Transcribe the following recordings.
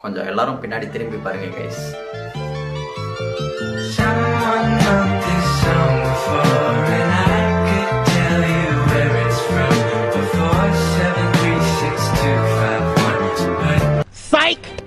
கொஞ்சம் எல்லாரும் பின்னாடி திரும்பி பாருங்க guys Someone wrote this song before, and I could tell you where it's from. Before seven three six two five one, but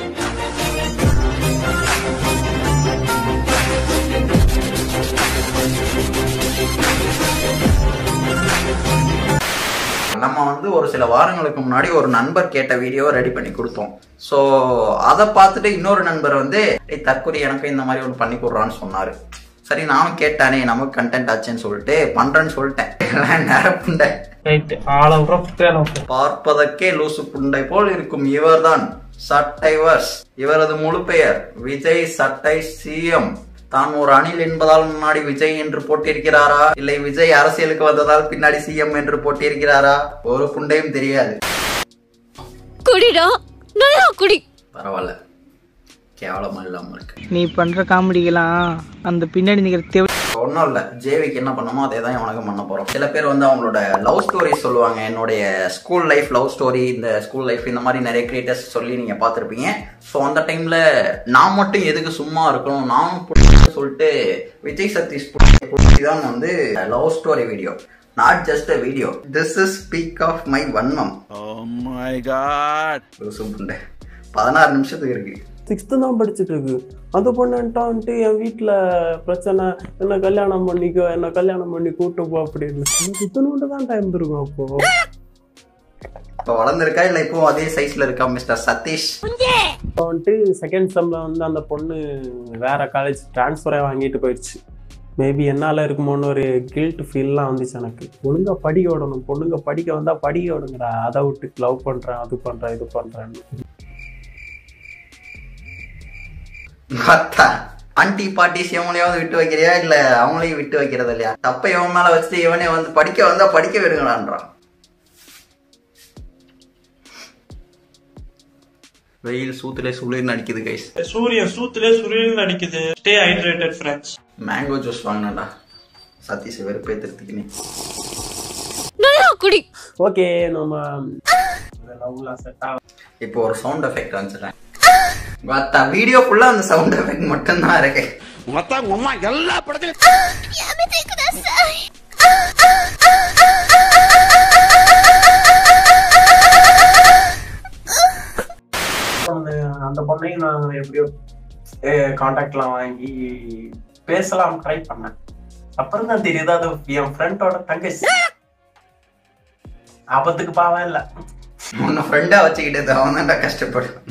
நம்ம வந்து ஒரு சில வாரங்களுக்கு முன்னாடி ஒரு நண்பர் கேட்ட வீடியோவை ரெடி பண்ணி கொடுத்தோம் ஸோ அதை பார்த்துட்டு இன்னொரு நண்பர் வந்து "ஏய், தற்கொலை எனக்கு இந்த மாதிரி ஒன்று பண்ணி கொடுறான்னு சொன்னாரு சரி நானும் கேட்டானே நமக்கு கண்டென்ட் ஆச்சுன்னு சொல்லிட்டு பண்றேன்னு சொல்லிட்டேன் நேரம் புண்டை ரைட் ஆளவுற பேரும் பார்ப்பதற்கே லூசு புண்டை போல் இருக்கும் இவர்தான் சட்டைவர்ஸ் இவரது முழு பெயர் விஜய் சட்டை சிஎம் தான் ஒரு அணில் என்பதால் முன்னாடி விஜய் என்று போட்டிருக்கிறாரா இல்லை விஜய் அரசியலுக்கு வந்ததால் பின்னாடி சிஎம் என்று போட்டிருக்கிறாரா ஒரு புண்டையும் தெரியாது குடிடா நல்லா குடி பரவாயில்ல கேவலமா இல்லாம இருக்கு நீ பண்ற காமெடிக்கெல்லாம் அந்த பின்னாடி நிக்கிற தேவை ஒன்றும் இல்லை ஜேவிக்கு என்ன பண்ணமோ அதே தான் இவனுக்கும் பண்ண போகிறோம் சில பேர் வந்து அவங்களோட லவ் ஸ்டோரி சொல்லுவாங்க என்னுடைய ஸ்கூல் லைஃப் லவ் ஸ்டோரி இந்த ஸ்கூல் லைஃப் இந்த மாதிரி நிறைய கிரியேட்டர்ஸ் சொல்லி நீங்கள் பார்த்துருப்பீங்க ஸோ அந்த டைமில் நான் மட்டும் எதுக்கு சும்மா இருக்கணும் நானும் புடிச்சு சொல்லிட்டு விஜய் சதீஷ் புடி தான் வந்து love story video not just a video this is speak of my வன்மம் Oh my god. புண்டை பதினாறு நிமிஷத்துக்கு இருக்கு சிக்ஸ்த்து தான் படிச்சுட்டு இருக்கு அந்த பொண்ணுன்ட்டா வந்துட்டு என் வீட்டில் பிரச்சனை என்ன கல்யாணம் பண்ணிக்கோ என்ன கல்யாணம் பண்ணி கூட்டு போ அப்படின்னு சுத்தணுன்ட்டு தான் டைம் இருக்கும் அப்போ இப்போ வளர்ந்துருக்கா இல்லை இப்போ அதே சைஸில் இருக்கா மிஸ்டர் சதீஷ் இப்போ வந்துட்டு செகண்ட் செம்மில் வந்து அந்த பொண்ணு வேற காலேஜ் ட்ரான்ஸ்ஃபரே வாங்கிட்டு போயிடுச்சு மேபி என்னால் இருக்குமோன்னு ஒரு கில்ட் ஃபீல்லாம் வந்துச்சு எனக்கு ஒழுங்கா படிக்க விடணும் பொண்ணுங்க படிக்க வந்தால் படிக்க விடுங்கடா அதை விட்டு லவ் பண்ணுறேன் அது பண்ணுறேன் இது பண்ணுறேன்னு அத்தா ஆன்டி பாட்டிஸ் எவனையாவது விட்டு வைக்கிறியா இல்ல அவங்களையும் விட்டு வைக்கிறது இல்லையா தப்ப இவன் மேல வச்சுட்டு இவனே வந்து படிக்க வந்தா படிக்க விடுங்களான்றான் வெயில் சூத்துலே சுளிர்னு அடிக்குது கைஸ் சூரியன் சூத்திலே சூரியன் அடிக்குது stay hydrated friends mango juice வாங்கினடா சதீஷ் வெறுப்பேத்துறதுக்கு நீ நல்லா குடி ஓகே நம்ம லவ்லாம் செட் ஆகும் இப்போ ஒரு சவுண்ட் எஃபெக்ட் வந்துச்சுட்டேன் பார்த்தா வீடியோ ஃபுல்லா அந்த சவுண்ட் எஃபெக்ட் மட்டும்தான் இருக்கு மொத்தம் உமா எல்லா படத்திலும் やめてください பொண்ணு அந்த பொண்ணையும் நான் எப்படியோ காண்டாக்ட்லாம் வாங்கி பேசலாம் ட்ரை பண்ணேன் அப்புறம் தான் தெரியுது அது என் ஃப்ரெண்டோட தங்கச்சி ஆபத்துக்கு பாவம் இல்ல உன்னை ஃப்ரெண்டா வச்சுக்கிட்டு அவன் தான்டா கஷ்டப்படும்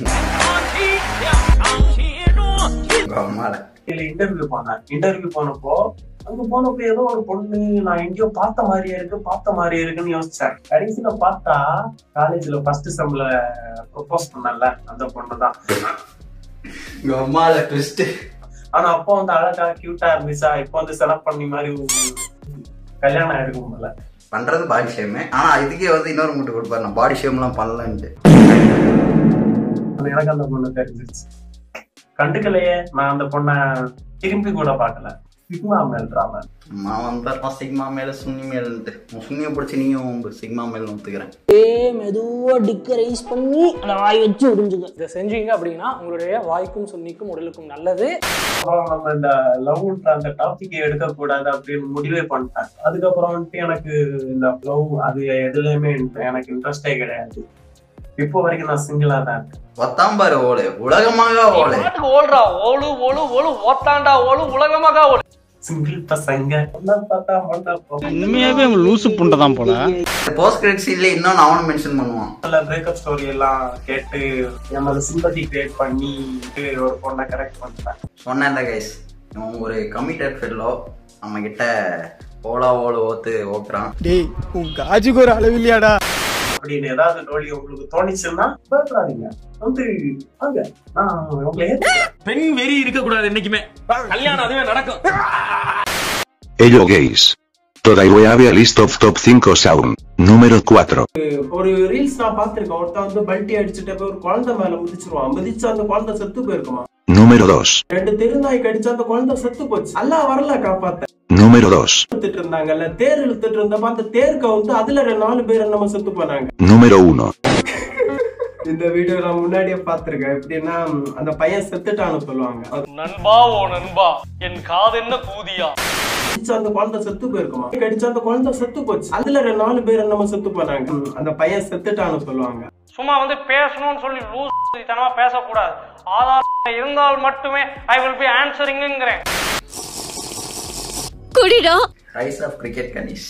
அம்மால இல்ல இன்டர்வியூ போனேன் இன்டர்வியூ போனப்போ அங்க போனப்போ ஏதோ ஒரு பொண்ணு நான் எங்கேயோ பார்த்த மாதிரியே இருக்கு பார்த்த மாதிரியே இருக்குன்னு யோசிச்சேன் கடைசியில பார்த்தா காலேஜ்ல ஃபர்ஸ்ட் செம்ல ப்ரொபோஸ் பண்ணல அந்த பொண்ணு தான் அம்மால ட்விஸ்ட் ஆனா அப்போ வந்து அழகா கியூட்டா இருந்துச்சா இப்போ வந்து செலக்ட் பண்ணி மாதிரி கல்யாணம் ஆயிருக்கும் போல பண்றது பாடி ஷேமு ஆனா இதுக்கே வந்து இன்னொரு முட்டு கொடுப்பாரு நான் பாடி ஷேம்லாம் பண்ணலன்ட்டு ஆனா எனக்கு அந்த பொண்ணு தெரிஞ்சிருச்சு கண்டுக்கலையே நான் அந்த பொண்ணை திரும்பி கூட பார்க்கல சிக்மா மேல்றாம நான் வந்துடுறான் சிக்மா மேல சுன்னி மேலன்ட்டு உன் சுன்னியை பிடிச்சி நீயும் சிக்மா மேல ஒத்துக்கிறேன் மெதுவா டிக்க ரைஸ் பண்ணி அந்த வாய் வச்சு உறிஞ்சுக்க இதை செஞ்சீங்க அப்படின்னா உங்களுடைய வாய்க்கும் சுன்னிக்கும் உடலுக்கும் நல்லது அப்புறம் நம்ம இந்த லவ்ன்ற அந்த டாபிக் எடுக்க கூடாது அப்படின்னு முடிவே பண்ணிட்டேன் அதுக்கப்புறம் வந்துட்டு எனக்கு இந்த லவ் அது எதுலயுமே எனக்கு இன்ட்ரெஸ்டே கிடையாது இப்போ வரைக்கும் நான் சிங்கிளா தான் இருக்கேன் ஒத்தாம்பாரு ஓடு உலகமாக ஓடு ஓடுறா ஓடு ஓடு ஓடு ஓத்தாண்டா ஓடு உலகமாக ஓடு சிங்கிள் பசங்க ஒன்னா பார்த்தா ஒன்னா போகும் உண்மையாவே அவங்க லூசு புண்டை தான் போல போஸ்ட் கிரெடிட் சீன்ல இன்னொன்னு அவனும் மென்ஷன் பண்ணுவான் நல்ல பிரேக்கப் ஸ்டோரி எல்லாம் கேட்டு நம்மள சிம்பத்தி கிரியேட் பண்ணி ஒரு பொண்ணை கரெக்ட் பண்ணிட்டேன் சொன்னேன்ல கைஸ் இவன் ஒரு கமிட்டட் ஃபெல்லோ நம்ம கிட்ட ஓலா ஓடு ஓத்து ஓக்குறான் டேய் உன் காஜுக்கு ஒரு அளவு இல்லையாடா அப்படின்னு ஏதாவது டோலி உங்களுக்கு தோணிச்சுன்னா பயப்படாதீங்க வந்து வாங்க நான் உங்களை ஏத்துக்கிறேன். பெண் வெறி இருக்க கூடாது என்னைக்குமே கல்யாணம் அதுவே நடக்கும் Ello gays. Toda a list of top 5 sound. Número 4. ஒரு ரீல்ஸ் நான் பார்த்திருக்கேன் ஒருத்தன் வந்து பல்ட்டி அடிச்சுட்டு போய் ஒரு குழந்தை மேல மிதிச்சிருவான் மிதிச்சு அந்த குழந்தை செத்து போயிருக்குமா Número 2. ரெண்டு தெருநாய் கடிச்சு அந்த குழந்தை செத்து போச்சு அல்லா வரல காப்பாத்த Número 2. இழுத்துட்டு இருந்தாங்கல்ல தேர் இழுத்துட்டு இருந்தப்ப அந்த தேர்க்க வந்து அதுல ரெண்டு நாலு பேர் நம்ம செத்து போனாங்க Número 1. இந்த வீடியோ நான் முன்னாடியே பார்த்துருக்கேன் எப்படின்னா ம், அந்த பையன் செத்துட்டான்னு சொல்லுவாங்க அது நண்பா ஓ நண்பா என் காது என்ன கூதியா கடிச்சு அந்த குழந்தை செத்து போயிருக்குமா கடிச்சு அந்த குழந்தை செத்து போச்சு அதுல ரெண்டு நாலு பேர் என்னமோ செத்து போனாங்க ம், அந்த பையன் செத்துட்டான்னு சொல்லுவாங்க சும்மா வந்து பேசணும்னு சொல்லி லூஸ் தனமா பேசக்கூடாது ஆதாரம் இருந்தால் மட்டுமே ஐ வில் பி ஆன்சரிங்கிறேன் குடிடா ரைஸ் ஆஃப் கிரிக்கெட் கனிஷ்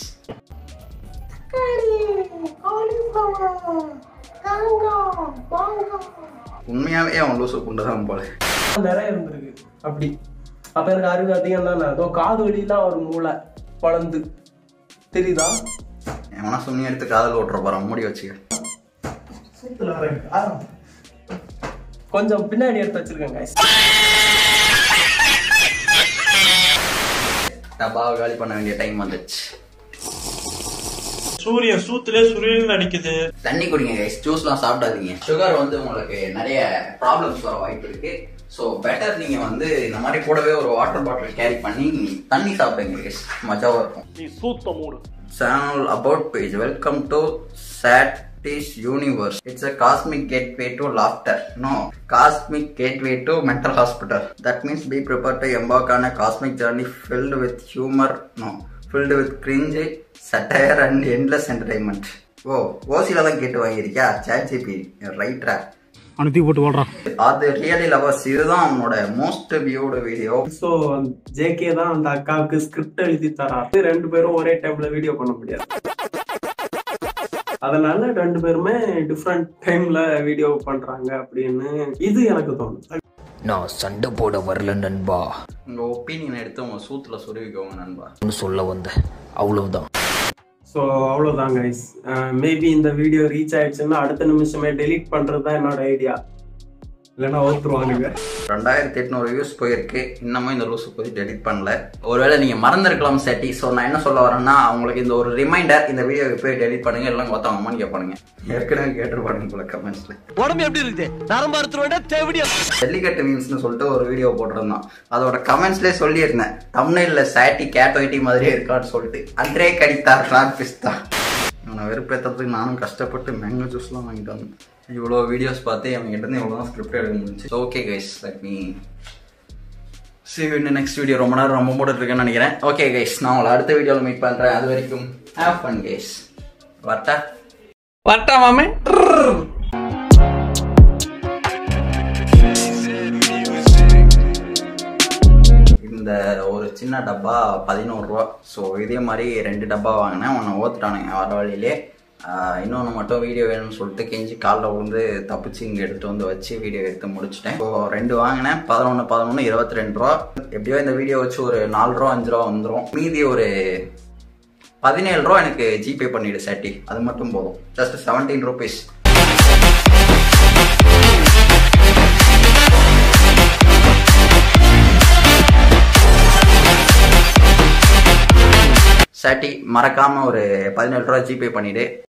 உண்மையாவே அவன் லூசு புண்டை தான் போல நிறைய இருந்திருக்கு அப்படி அப்ப எனக்கு அறிவு அதிகம் தானே அதோ காது வழியெல்லாம் ஒரு மூளை வளர்ந்து தெரியுதா எவனா சுண்ணி எடுத்து காதல் ஓட்டுற போறான் மூடி வச்சுக்க சூத்துல வரேன். ஆ. கொஞ்சம் பின்னாடி எடுத்து வச்சிருக்கேன் guys. டப்பாவை காலி பண்ண வேண்டிய டைம் வந்துச்சு சூரியன் சூத்திலே சுரியன் அடிக்குது தண்ணி குடிங்க கைஸ் ஜூஸ்லாம் சாப்பிடாதீங்க சுகர் வந்து உங்களுக்கு நிறைய ப்ராப்ளம்ஸ் வர வாய்ப்பு இருக்கு ஸோ பெட்டர் நீங்க வந்து இந்த மாதிரி கூடவே ஒரு வாட்டர் பாட்டில் கேரி பண்ணி தண்ணி சாப்பிடுங்க கைஸ் மஜாவா இருக்கும் நீ சூத்த மூடு channel about page welcome to Satty's universe it's a cosmic gateway to laughter no cosmic gateway to mental hospital that means be prepare to embark on a cosmic journey filled with humour no filled with cringe satire and endless entertainment oh ஓசில தான் கேட்டு வாங்கியிருக்கியா chat GB ரைட்ரா அனுப்பி போட்டு ஓடுறான் அது really lovers இதுதான் அவனோட most viewed video So, JK தான் அந்த அக்காவுக்கு ஸ்கிரிப்ட் எழுதி தராரு ரெண்டு பேரும் ஒரே டைம்ல வீடியோ பண்ண முடியாது அதனால ரெண்டு பேருமே டிஃப்ரெண்ட் டைம்ல வீடியோ பண்றாங்க அப்படின்னு இது எனக்கு தோணுது நான் சண்டை போட வரல நண்பா உங்க ஒப்பீனியன் எடுத்து உங்க சூத்துல சொருவிக்கோங்க நண்பா சொல்ல வந்தேன் அவ்வளவுதான் ஸோ அவ்வளோதான் கைஸ் மேபி இந்த வீடியோ ரீச் ஆயிடுச்சுன்னா அடுத்த நிமிஷமே டெலீட் பண்றது தான் என்னோட ஐடியா இல்லைன்னா ஓத்துருவானுங்க ரெண்டாயிரத்தி எட்நூறு வியூஸ் போயிருக்கு இன்னமும் இந்த லூஸ் போய் டெலிட் பண்ணல ஒருவேளை நீங்க மறந்துருக்கலாம் செட்டி ஸோ நான் என்ன சொல்ல வரேன்னா அவங்களுக்கு இந்த ஒரு ரிமைண்டர் இந்த வீடியோ போய் டெலிட் பண்ணுங்க எல்லாம் கொத்த அம்மான்னு கேட்பானுங்க ஏற்கனவே கேட்டுருப்பானுங்க போல கமெண்ட்ஸ்ல உடம்பு எப்படி இருக்குது நரம்பு அறுத்துருவேன் தேவடியா ஜல்லிக்கட்டு மீன்ஸ்னு சொல்லிட்டு ஒரு வீடியோ போட்டிருந்தான் அதோட கமெண்ட்ஸ்லேயே சொல்லியிருந்தேன் தமிழ்ல சாட்டி கேட் ஒயிட்டி மாதிரியே இருக்கான்னு சொல்லிட்டு அன்றே கடித்தார் ராட் பிஸ்தா இவனை வெறுப்பேற்றதுக்கு நானும் கஷ்டப்பட்டு மேங்கோ ஜூஸ்லாம் வாங்கிட்டு வந்தேன் இவ்வளோ வீடியோஸ் பார்த்து அவங்க கிட்ட இருந்து இவ்வளோ தான் ஸ்கிரிப்ட் எடுக்க முடிஞ்சு okay guys let me see இன்னும் நெக்ஸ்ட் வீடியோ ரொம்ப நேரம் ரொம்ப போட்டுட்டு இருக்கேன்னு நினைக்கிறேன் ஓகே கைஸ் நான் உங்களை அடுத்த வீடியோவில் மீட் பண்ணுறேன் அது வரைக்கும் ஹேவ் ஃபன் கைஸ் வரட்டா வரட்டா மாமே இந்த ஒரு சின்ன டப்பா பதினோரு ரூபா ஸோ இதே மாதிரி ரெண்டு டப்பா வாங்கினேன் ஒன்று ஓத்துட்டானுங்க வர வழியிலே இன்னொன்று மட்டும் வீடியோ வேணும்னு சொல்லிட்டு கெஞ்சி காலில் விழுந்து தப்பிச்சு இங்கே எடுத்துகிட்டு வந்து வச்சு வீடியோ எடுத்து முடிச்சிட்டேன் ஸோ ரெண்டு வாங்கினேன் பதினொன்று பதினொன்று இருபத்தி ரெண்டு ரூபா எப்படியோ இந்த வீடியோ வச்சு ஒரு நாலு ரூபா அஞ்சு ரூபா வந்துடும் மீதி ஒரு பதினேழு ரூபா எனக்கு ஜிபே பண்ணிடு சாட்டி அது மட்டும் போதும் ஜஸ்ட் செவன்டீன் ருபீஸ் சாட்டி மறக்காம ஒரு பதினேழு ரூபா ஜிபே பண்ணிடு